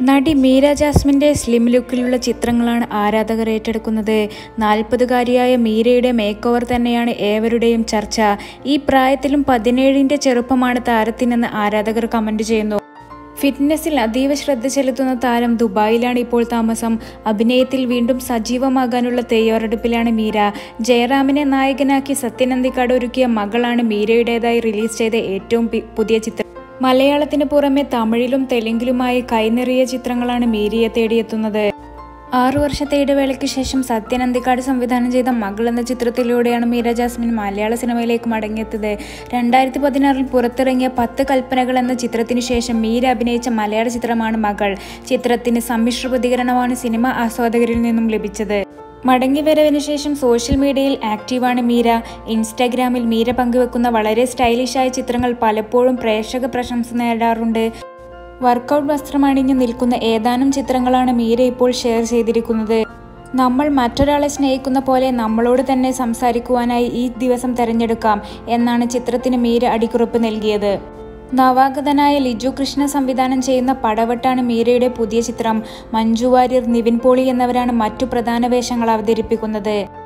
നടി മീര ജാസ്മിന്റെ സ്ലിം ലുക്കിലുള്ള ചിത്രങ്ങളാണ് ആരാധകർ ഏറ്റെടുക്കുന്നത് നാൽപ്പതുകാരിയായ മീരയുടെ മേക്ക് ഓവർ തന്നെയാണ് ഏവരുടെയും ചർച്ച ഈ പ്രായത്തിലും പതിനേഴിന്റെ ചെറുപ്പമാണ് താരത്തിനെന്ന് ആരാധകർ കമന്റ് ചെയ്യുന്നു ഫിറ്റ്നസിൽ അതീവ ശ്രദ്ധ ചെലുത്തുന്ന താരം ദുബായിലാണ് ഇപ്പോൾ താമസം അഭിനയത്തിൽ വീണ്ടും സജീവമാകാനുള്ള തയ്യാറെടുപ്പിലാണ് മീര ജയറാമിനെ നായകനാക്കി സത്യനന്ദിക്കാട് ഒരുക്കിയ മകളാണ് മീരയുടേതായി റിലീസ് ചെയ്ത ഏറ്റവും പി- പുതിയ ചിത്രം മലയാളത്തിന് പുറമെ തമിഴിലും തെലുങ്കിലുമായി കൈനിറിയ ചിത്രങ്ങളാണ് മീരയെ തേടിയെത്തുന്നത് ആറു വർഷത്തെ ഇടവേളയ്ക്ക് ശേഷം സത്യനന്ദിക്കാട് സംവിധാനം ചെയ്ത മകൾ എന്ന ചിത്രത്തിലൂടെയാണ് മീര ജാസ്മിൻ മലയാള സിനിമയിലേക്ക് മടങ്ങിയെത്തിയത് രണ്ടായിരത്തി പതിനാറിൽ പുറത്തിറങ്ങിയ പത്ത് കൽപ്പനകൾ എന്ന ചിത്രത്തിനു ശേഷം മീര അഭിനയിച്ച മലയാള ചിത്രമാണ് മകൾ ചിത്രത്തിന് സമ്മിശ്ര പ്രതികരണമാണ് സിനിമ ആസ്വാദകരിൽ നിന്നും ലഭിച്ചത് മടങ്ങിവരവിന് ശേഷം സോഷ്യൽ മീഡിയയിൽ ആക്റ്റീവാണ് മീര ഇൻസ്റ്റാഗ്രാമിൽ മീര പങ്കുവെക്കുന്ന വളരെ സ്റ്റൈലിഷായ ചിത്രങ്ങൾ പലപ്പോഴും പ്രേക്ഷക പ്രശംസ നേടാറുണ്ട് വർക്കൗട്ട് വസ്ത്രമണിഞ്ഞു നിൽക്കുന്ന ഏതാനും ചിത്രങ്ങളാണ് മീര ഇപ്പോൾ ഷെയർ ചെയ്തിരിക്കുന്നത് നമ്മൾ മറ്റൊരാളെ സ്നേഹിക്കുന്ന പോലെ നമ്മളോട് തന്നെ സംസാരിക്കുവാനായി ഈ ദിവസം തെരഞ്ഞെടുക്കാം എന്നാണ് ചിത്രത്തിന് മീര അടിക്കുറിപ്പ് നൽകിയത് നവാഗതനായ ലിജു കൃഷ്ണ സംവിധാനം ചെയ്യുന്ന പടവട്ടാണ് മീരയുടെ പുതിയ ചിത്രം മഞ്ജു വാര്യർ നിവിൻ പോളി എന്നിവരാണ് മറ്റു പ്രധാന വേഷങ്ങൾ അവതരിപ്പിക്കുന്നത്